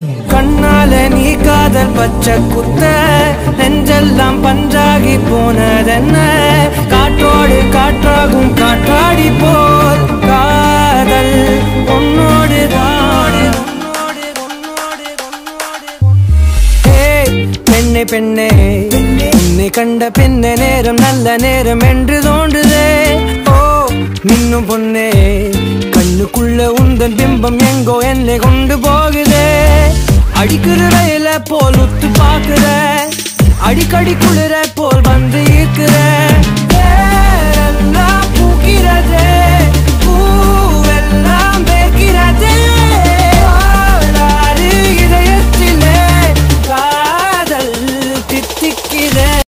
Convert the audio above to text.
கண்ணால நீ காதல் பச்சை குத்த நெஞ்செல்லாம் பஞ்சாகி போனதென்ன காற்றோடு காற்றாகும் காற்றாடி போல் காதல் உன்னோடு தாடு உன்னோடு உன்னோடு உன்னோடு ஏய், பெண்ணே பெண்ணே உன்னை கண்ட பின்ன நேரம் நல்ல நேரம் என்று தோன்றுதே ஓ மின்னும் பொண்ணே கண்ணுக்குள்ள உந்தன் பிம்பம் எங்கோ என்னை கொண்டு போகுதே அடிக்கிற ரயில போல் உத்து பாக்குற அடிக்கடி குளிர போல் வந்து ஈர்க்கிற